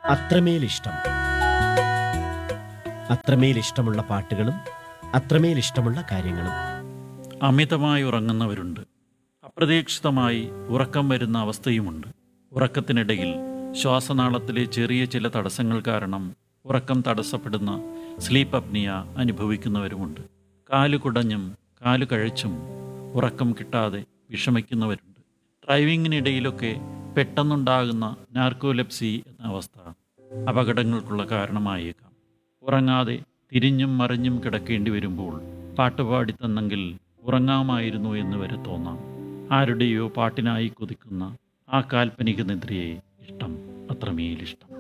അത്രമേൽ ഇഷ്ടം അത്രമേൽ ഇഷ്ടമുള്ള പാട്ടുകളും അത്രമേൽ ഇഷ്ടമുള്ള കാര്യങ്ങളും അമിതമായി ഉറങ്ങുന്നവരുണ്ട് അപ്രതീക്ഷിതമായി ഉറക്കം വരുന്ന അവസ്ഥയുമുണ്ട് ഉറക്കത്തിനിടയിൽ ശ്വാസനാളത്തിലെ ചെറിയ ചില തടസ്സങ്ങൾ കാരണം ഉറക്കം തടസ്സപ്പെടുന്ന സ്ലീപ്പ് അപ്നിയ അനുഭവിക്കുന്നവരുമുണ്ട് കാല് കുടഞ്ഞും കാല് കഴച്ചും ഉറക്കം കിട്ടാതെ വിഷമിക്കുന്നവരുണ്ട് ഡ്രൈവിങ്ങിനിടയിലൊക്കെ പെട്ടെന്നുണ്ടാകുന്ന നാർക്കോലെപ്സി എന്ന അവസ്ഥ അപകടങ്ങൾക്കുള്ള കാരണമായേക്കാം ഉറങ്ങാതെ തിരിഞ്ഞും മറിഞ്ഞും കിടക്കേണ്ടി വരുമ്പോൾ പാട്ടുപാടി തന്നെങ്കിൽ ഉറങ്ങാമായിരുന്നു എന്ന് വരെ തോന്നാം ആരുടെയോ പാട്ടിനായി കൊതിക്കുന്ന ആ കാൽപ്പനിക നിദ്രയെ ഇഷ്ടം അത്രമേലിഷ്ടം